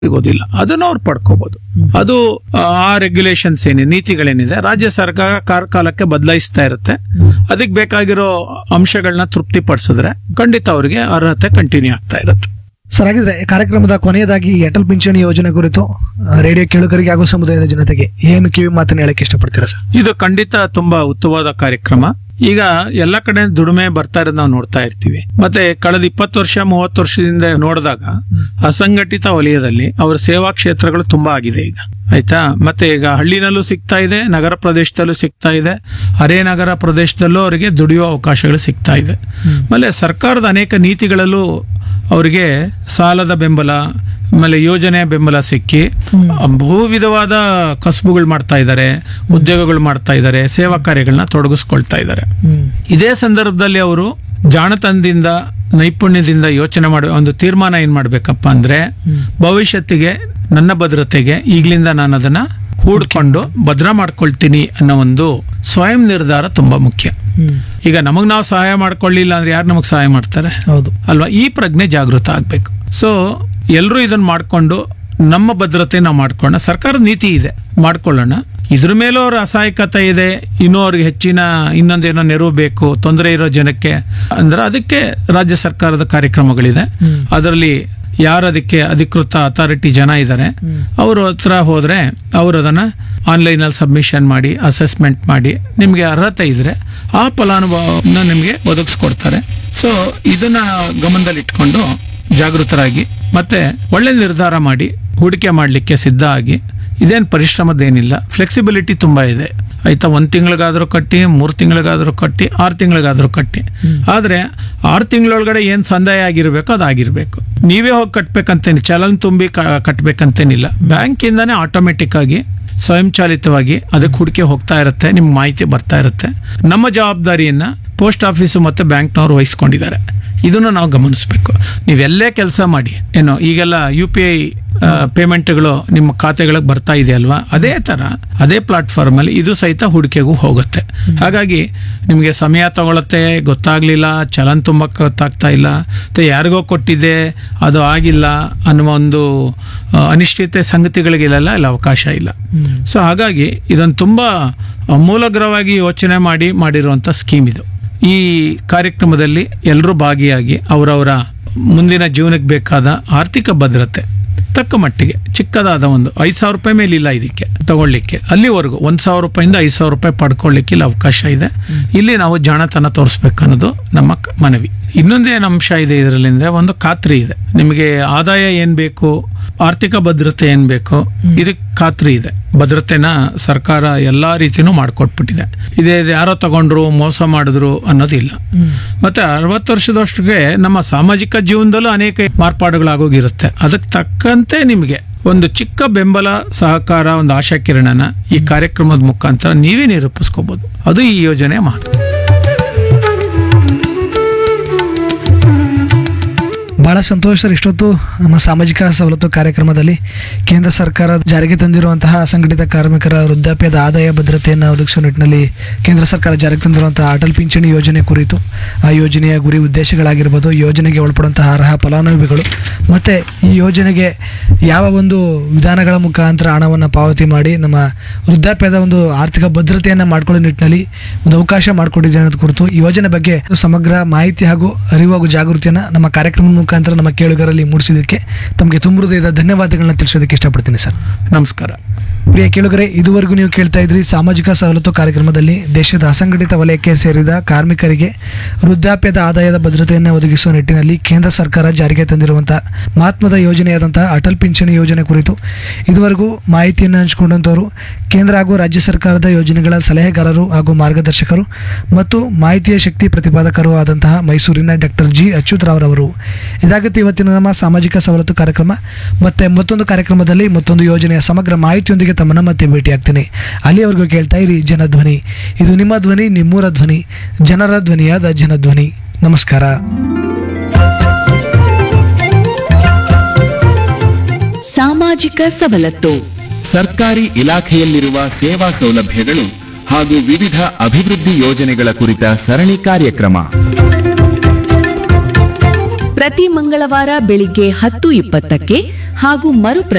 ಸಿಗೋದಿಲ್ಲ ಅದನ್ನು ಅವ್ರು ಪಡ್ಕೋಬಹುದು ಅದು ಆ, ಆ ರೆಗ್ಯುಲೇಷನ್ಸ್ ಏನಿದೆ ನೀತಿಗಳೇನಿದೆ ರಾಜ್ಯ ಸರ್ಕಾರ ಕಾರ್ಕಾಲಕ್ಕೆ ಬದಲಾಯಿಸ್ತಾ ಇರುತ್ತೆ ಅದಕ್ಕೆ ಬೇಕಾಗಿರೋ ಅಂಶಗಳನ್ನ ತೃಪ್ತಿಪಡಿಸಿದ್ರೆ ಖಂಡಿತ ಅವರಿಗೆ ಅರ್ಹತೆ ಕಂಟಿನ್ಯೂ ಆಗ್ತಾ ಇರುತ್ತೆ ಸರ್ ಹಾಗಿದ್ರೆ ಕಾರ್ಯಕ್ರಮದ ಕೊನೆಯದಾಗಿ ಅಟಲ್ ಪಿಂಚಣಿ ಯೋಜನೆ ಕುರಿತು ಆ, ರೇಡಿಯೋ ಕೇಳುಗರಿಗೆ ಹಾಗೂ ಸಮುದಾಯದ ಜನತೆಗೆ ಏನು ಕಿವಿ ಮಾತನ್ನು ಹೇಳಕ್ಕೆ ಇಷ್ಟಪಡ್ತೀರಾ ಸರ್ ಇದು ಖಂಡಿತ ತುಂಬಾ ಉತ್ತಮವಾದ ಕಾರ್ಯಕ್ರಮ ಈಗ ಎಲ್ಲ ಕಡೆ ದುಡಿಮೆ ಬರ್ತಾ ಇರೋದು ನಾವು ನೋಡ್ತಾ ಇರ್ತೀವಿ ಮತ್ತೆ ಕಳೆದ ಇಪ್ಪತ್ತು ವರ್ಷ ಮೂವತ್ತು ವರ್ಷದಿಂದ ನೋಡಿದಾಗ ಅಸಂಘಟಿತ ವಲಯದಲ್ಲಿ ಅವರ ಸೇವಾ ಕ್ಷೇತ್ರಗಳು ತುಂಬಾ ಆಗಿದೆ ಈಗ ಆಯ್ತಾ ಮತ್ತೆ ಈಗ ಹಳ್ಳಿನಲ್ಲೂ ಸಿಗ್ತಾ ಇದೆ ನಗರ ಪ್ರದೇಶದಲ್ಲೂ ಸಿಗ್ತಾ ಇದೆ ಅರೆ ನಗರ ಪ್ರದೇಶದಲ್ಲೂ ಅವರಿಗೆ ದುಡಿಯುವ ಅವಕಾಶಗಳು ಸಿಗ್ತಾ ಇದೆ ಆಮೇಲೆ ಸರ್ಕಾರದ ಅನೇಕ ನೀತಿಗಳಲ್ಲೂ ಅವರಿಗೆ ಸಾಲದ ಬೆಂಬಲ ಆಮೇಲೆ ಯೋಜನೆ ಬೆಂಬಲ ಸಿಕ್ಕಿ ಬಹು ವಿಧವಾದ ಕಸಬುಗಳು ಮಾಡ್ತಾ ಇದ್ದಾರೆ ಉದ್ಯೋಗಗಳು ಮಾಡ್ತಾ ಇದ್ದಾರೆ ಸೇವಾ ಕಾರ್ಯಗಳನ್ನ ತೊಡಗಿಸ್ಕೊಳ್ತಾ ಇದ್ದಾರೆ ಹ್ಮ್ ಇದೇ ಸಂದರ್ಭದಲ್ಲಿ ಅವರು ಜಾಣತನದಿಂದ ನೈಪುಣ್ಯದಿಂದ ಯೋಚನೆ ಮಾಡಿ ಒಂದು ತೀರ್ಮಾನ ಏನ್ ಮಾಡ್ಬೇಕಪ್ಪ ಅಂದ್ರೆ ಭವಿಷ್ಯತ್ತಿಗೆ ನನ್ನ ಭದ್ರತೆಗೆ ಈಗ್ಲಿಂದ ನಾನು ಅದನ್ನ ಹೂಡ್ಕೊಂಡು ಭದ್ರ ಮಾಡ್ಕೊಳ್ತೀನಿ ಅನ್ನೋ ಒಂದು ಸ್ವಯಂ ನಿರ್ಧಾರ ತುಂಬಾ ಮುಖ್ಯ ಹ್ಮ್ ಈಗ ನಮಗ್ ನಾವು ಸಹಾಯ ಮಾಡ್ಕೊಳ್ಳಿಲ್ಲ ಅಂದ್ರೆ ಯಾರು ನಮಗ್ ಸಹಾಯ ಮಾಡ್ತಾರೆ ಹೌದು ಅಲ್ವಾ ಈ ಪ್ರಜ್ಞೆ ಜಾಗೃತ ಆಗ್ಬೇಕು ಸೊ ಎಲ್ಲರೂ ಇದನ್ನ ಮಾಡ್ಕೊಂಡು ನಮ್ಮ ಭದ್ರತೆ ನಾವು ಮಾಡ್ಕೊಳ್ಳೋಣ ಸರ್ಕಾರದ ನೀತಿ ಇದೆ ಮಾಡ್ಕೊಳ್ಳೋಣ ಇದ್ರ ಮೇಲೂ ಅವ್ರ ಅಸಹಾಯಕತೆ ಇದೆ ಇನ್ನೂ ಅವ್ರಿಗೆ ಹೆಚ್ಚಿನ ಇನ್ನೊಂದೇನೋ ನೆರವು ಬೇಕು ತೊಂದರೆ ಇರೋ ಜನಕ್ಕೆ ಅಂದ್ರೆ ಅದಕ್ಕೆ ರಾಜ್ಯ ಸರ್ಕಾರದ ಕಾರ್ಯಕ್ರಮಗಳಿದೆ ಅದರಲ್ಲಿ ಯಾರು ಅದಕ್ಕೆ ಅಧಿಕೃತ ಅಥಾರಿಟಿ ಜನ ಇದ್ದಾರೆ ಅವ್ರ ಹತ್ರ ಹೋದ್ರೆ ಅವರು ಅದನ್ನ ಆನ್ಲೈನ್ ಅಲ್ಲಿ ಸಬ್ಮಿಷನ್ ಮಾಡಿ ಅಸೆಸ್ಮೆಂಟ್ ಮಾಡಿ ನಿಮ್ಗೆ ಅರ್ಹತೆ ಇದ್ರೆ ಆ ಫಲಾನುಭವನ ನಿಮ್ಗೆ ಒದಗಿಸ್ಕೊಡ್ತಾರೆ ಸೊ ಇದನ್ನ ಗಮನದಲ್ಲಿ ಇಟ್ಕೊಂಡು ಜಾಗೃತರಾಗಿ ಮತ್ತೆ ಒಳ್ಳೆ ನಿರ್ಧಾರ ಮಾಡಿ ಹೂಡಿಕೆ ಮಾಡಲಿಕ್ಕೆ ಸಿದ್ಧ ಆಗಿ ಇದೇನು ಪರಿಶ್ರಮದೇನಿಲ್ಲ ಫ್ಲೆಕ್ಸಿಬಿಲಿಟಿ ತುಂಬಾ ಇದೆ ಆಯ್ತಾ ಒಂದ್ ತಿಂಗಳಿಗಾದ್ರೂ ಕಟ್ಟಿ ಮೂರ್ ತಿಂಗಳಿಗಾದ್ರೂ ಕಟ್ಟಿ ಆರು ತಿಂಗಳಿಗಾದ್ರೂ ಕಟ್ಟಿ ಆದ್ರೆ ಆರು ತಿಂಗಳೊಳಗಡೆ ಏನ್ ಸಂದಾಯ ಆಗಿರ್ಬೇಕು ಅದಾಗಿರ್ಬೇಕು ನೀವೇ ಹೋಗಿ ಕಟ್ಬೇಕಂತೇನಿ ಚಲನ್ ತುಂಬಿ ಕ- ಕಟ್ಬೇಕಂತೇನಿಲ್ಲ ಬ್ಯಾಂಕಿಂದಾನೇ ಆಟೋಮೆಟಿಕ್ ಆಗಿ ಸ್ವಯಂಚಾಲಿತವಾಗಿ ಅದಕ್ಕೆ ಹೂಡಿಕೆ ಹೋಗ್ತಾ ಇರುತ್ತೆ ನಿಮ್ಗೆ ಮಾಹಿತಿ ಬರ್ತಾ ಇರುತ್ತೆ ನಮ್ಮ ಜವಾಬ್ದಾರಿಯನ್ನ ಪೋಸ್ಟ್ ಆಫೀಸು ಮತ್ತೆ ಬ್ಯಾಂಕ್ನವ್ರು ವಹಿಸ್ಕೊಂಡಿದ್ದಾರೆ ಇದನ್ನು ನಾವು ಗಮನಿಸಬೇಕು ನೀವೆಲ್ಲೇ ಕೆಲಸ ಮಾಡಿ ಏನೋ ಈಗೆಲ್ಲ ಯು ಪಿ ಐ ಪೇಮೆಂಟ್ಗಳು ನಿಮ್ಮ ಖಾತೆಗಳಿಗೆ ಬರ್ತಾ ಇದೆ ಅಲ್ವಾ ಅದೇ ತರ ಅದೇ ಪ್ಲಾಟ್ಫಾರ್ಮ್ ಅಲ್ಲಿ ಇದು ಸಹಿತ ಹೂಡಿಕೆಗೂ ಹೋಗುತ್ತೆ ಹಾಗಾಗಿ ನಿಮಗೆ ಸಮಯ ತಗೊಳತ್ತೆ ಗೊತ್ತಾಗ್ಲಿಲ್ಲ ಚಲನ್ ತುಂಬಕ್ಕೆ ಗೊತ್ತಾಗ್ತಾ ಇಲ್ಲ ಮತ್ತೆ ಯಾರಿಗೋ ಕೊಟ್ಟಿದ್ದೆ ಅದು ಆಗಿಲ್ಲ ಅನ್ನುವ ಒಂದು ಆ, ಅನಿಶ್ಚಿತ ಸಂಗತಿಗಳಿಗೆಲ್ಲ ಇಲ್ಲಿ ಅವಕಾಶ ಇಲ್ಲ ಸೊ ಹಾಗಾಗಿ ಇದನ್ನು ತುಂಬಾ ಮೂಲಗ್ರವಾಗಿ ಯೋಚನೆ ಮಾಡಿ ಮಾಡಿರುವಂತ ಸ್ಕೀಮ್ ಇದು ಈ ಕಾರ್ಯಕ್ರಮದಲ್ಲಿ ಎಲ್ಲರೂ ಭಾಗಿಯಾಗಿ ಅವರವರ ಮುಂದಿನ ಜೀವನಕ್ಕೆ ಬೇಕಾದ ಆರ್ಥಿಕ ಭದ್ರತೆ ತಕ್ಕ ಮಟ್ಟಿಗೆ ಚಿಕ್ಕದಾದ ಒಂದು ಐದು ಸಾವಿರ ರೂಪಾಯಿ ಮೇಲೆ ಇಲ್ಲ ಇದಕ್ಕೆ ತಗೊಳ್ಳಿಕ್ಕೆ ಅಲ್ಲಿವರೆಗೂ ಒಂದ್ ಸಾವಿರ ರೂಪಾಯಿಂದ ಐದು ಸಾವಿರ ರೂಪಾಯಿ ಪಡ್ಕೊಳ್ಳಿಕ್ಕೆ ಇಲ್ಲಿ ಅವಕಾಶ ಇದೆ ಇಲ್ಲಿ ನಾವು ಜಾಣತನ ತೋರಿಸ್ಬೇಕು ಅನ್ನೋದು ನಮ್ಮ ಕ- ಮನವಿ ಇನ್ನೊಂದೇನು ಅಂಶ ಇದೆ ಇದರಲ್ಲಿ ಅಂದ್ರೆ ಒಂದು ಖಾತ್ರಿ ಇದೆ ನಿಮಗೆ ಆದಾಯ ಏನ್ ಬೇಕು ಆರ್ಥಿಕ ಭದ್ರತೆ ಏನ್ ಬೇಕು ಇದಕ್ಕೆ ಖಾತ್ರಿ ಇದೆ ಭದ್ರತೆನ ಸರ್ಕಾರ ಎಲ್ಲಾ ರೀತಿನೂ ಮಾಡ್ಕೊಟ್ಬಿಟ್ಟಿದೆ ಇದೇ ಇದು ಯಾರೋ ತಗೊಂಡ್ರು ಮೋಸ ಮಾಡಿದ್ರು ಅನ್ನೋದಿಲ್ಲ ಮತ್ತೆ ಅರವತ್ತು ವರ್ಷದಷ್ಟಿಗೆ ನಮ್ಮ ಸಾಮಾಜಿಕ ಜೀವನದಲ್ಲೂ ಅನೇಕ ಮಾರ್ಪಾಡುಗಳಾಗೋಗಿರುತ್ತೆ ಅದಕ್ಕೆ ತಕ್ಕಂತೆ ನಿಮಗೆ ಒಂದು ಚಿಕ್ಕ ಬೆಂಬಲ ಸಹಕಾರ ಒಂದು ಆಶಾಕಿರಣನ ಈ ಕಾರ್ಯಕ್ರಮದ ಮುಖಾಂತರ ನೀವೇ ನಿರೂಪಿಸ್ಕೋಬಹುದು ಅದು ಈ ಯೋಜನೆಯ ಮಹತ್ವ ಬಹಳ ಸಂತೋಷ ಸರ್ ಇಷ್ಟೊತ್ತು ನಮ್ಮ ಸಾಮಾಜಿಕ ಸವಲತ್ತು ಕಾರ್ಯಕ್ರಮದಲ್ಲಿ ಕೇಂದ್ರ ಸರ್ಕಾರ ಜಾರಿಗೆ ತಂದಿರುವಂತಹ ಅಸಂಘಟಿತ ಕಾರ್ಮಿಕರ ವೃದ್ಧಾಪ್ಯದ ಆದಾಯ ಭದ್ರತೆಯನ್ನು ಒದಗಿಸುವ ನಿಟ್ಟಿನಲ್ಲಿ ಕೇಂದ್ರ ಸರ್ಕಾರ ಜಾರಿಗೆ ತಂದಿರುವಂತಹ ಅಟಲ್ ಪಿಂಚಣಿ ಯೋಜನೆ ಕುರಿತು ಆ ಯೋಜನೆಯ ಗುರಿ ಉದ್ದೇಶಗಳಾಗಿರ್ಬೋದು ಯೋಜನೆಗೆ ಒಳಪಡುವಂತಹ ಅರ್ಹ ಫಲಾನುಭವಿಗಳು ಮತ್ತು ಈ ಯೋಜನೆಗೆ ಯಾವ ಒಂದು ವಿಧಾನಗಳ ಮುಖಾಂತರ ಹಣವನ್ನು ಪಾವತಿ ಮಾಡಿ ನಮ್ಮ ವೃದ್ಧಾಪ್ಯದ ಒಂದು ಆರ್ಥಿಕ ಭದ್ರತೆಯನ್ನು ಮಾಡ್ಕೊಳ್ಳೋ ನಿಟ್ಟಿನಲ್ಲಿ ಒಂದು ಅವಕಾಶ ಮಾಡಿಕೊಟ್ಟಿದೆ ಅನ್ನೋದು ಕುರಿತು ಈ ಯೋಜನೆ ಬಗ್ಗೆ ಸಮಗ್ರ ಮಾಹಿತಿ ಹಾಗೂ ಅರಿವು ಹಾಗೂ ಜಾಗೃತಿಯನ್ನು ನಮ್ಮ ಕಾರ್ಯಕ್ರಮದ ಮುಖಾಂತರ ನಮ್ಮ ಕೇಳುಗರಲ್ಲಿ ಮೂಡಿಸಿದ್ದಕ್ಕೆ ತಮಗೆ ತುಂಬ ಹೃದಯದ ಧನ್ಯವಾದಗಳನ್ನ ತಿಳಿಸೋದಕ್ಕೆ ಇಷ್ಟಪಡ್ತೀನಿ ಸರ್ ನಮಸ್ಕಾರ ಪ್ರಿಯ ಕೇಳುಗರೆ ಇದುವರೆಗೂ ನೀವು ಕೇಳ್ತಾ ಇದ್ರಿ ಸಾಮಾಜಿಕ ಸವಲತ್ತು ಕಾರ್ಯಕ್ರಮದಲ್ಲಿ ದೇಶದ ಅಸಂಘಟಿತ ವಲಯಕ್ಕೆ ಸೇರಿದ ಕಾರ್ಮಿಕರಿಗೆ ವೃದ್ಧಾಪ್ಯದ ಆದಾಯದ ಭದ್ರತೆಯನ್ನು ಒದಗಿಸುವ ನಿಟ್ಟಿನಲ್ಲಿ ಕೇಂದ್ರ ಸರ್ಕಾರ ಜಾರಿಗೆ ತಂದಿರುವಂತಹ ಮಹತ್ವದ ಯೋಜನೆಯಾದಂತಹ ಅಟಲ್ ಪಿಂಚಣಿ ಯೋಜನೆ ಕುರಿತು ಇದುವರೆಗೂ ಮಾಹಿತಿಯನ್ನು ಹಂಚಿಕೊಂಡಂತವರು ಕೇಂದ್ರ ಹಾಗೂ ರಾಜ್ಯ ಸರ್ಕಾರದ ಯೋಜನೆಗಳ ಸಲಹೆಗಾರರು ಹಾಗೂ ಮಾರ್ಗದರ್ಶಕರು ಮತ್ತು ಮಾಹಿತಿಯ ಶಕ್ತಿ ಪ್ರತಿಪಾದಕರು ಆದಂತಹ ಮೈಸೂರಿನ ಡಾಕ್ಟರ್ ಜಿ ಅಚ್ಯುತರಾವ್ರವರು ಇದಾಗುತ್ತೆ ಇವತ್ತಿನ ನಮ್ಮ ಸಾಮಾಜಿಕ ಸವಲತ್ತು ಕಾರ್ಯಕ್ರಮ ಮತ್ತೆ ಮತ್ತೊಂದು ಕಾರ್ಯಕ್ರಮದಲ್ಲಿ ಮತ್ತೊಂದು ಯೋಜನೆಯ ಸಮಗ್ರ ಮಾಹಿತಿಯೊಂದಿಗೆ ತಮ್ಮನ್ನ ಮತ್ತೆ ಭೇಟಿಯಾಗ್ತೀನಿ ಅಲ್ಲಿಯವರೆಗೂ ಕೇಳ್ತಾ ಇರಿ ಜನಧ್ವನಿ ಇದು ನಿಮ್ಮ ಧ್ವನಿ ನಿಮ್ಮೂರ ಧ್ವನಿ ಜನರ ಧ್ವನಿಯಾದ ಜನಧ್ವನಿ ನಮಸ್ಕಾರ ಸಾಮಾಜಿಕ ಸವಲತ್ತು ಸರ್ಕಾರಿ ಇಲಾಖೆಯಲ್ಲಿರುವ ಸೇವಾ ಸೌಲಭ್ಯಗಳು ಹಾಗೂ ವಿವಿಧ ಅಭಿವೃದ್ಧಿ ಯೋಜನೆಗಳ ಕುರಿತ ಸರಣಿ ಕಾರ್ಯಕ್ರಮ ಪ್ರತಿ ಮಂಗಳವಾರ ಬೆಳಿಗ್ಗೆ ಹತ್ತು ಇಪ್ಪತ್ತಕ್ಕೆ ಹಾಗೂ ಮರುಪ್ರಸಾರ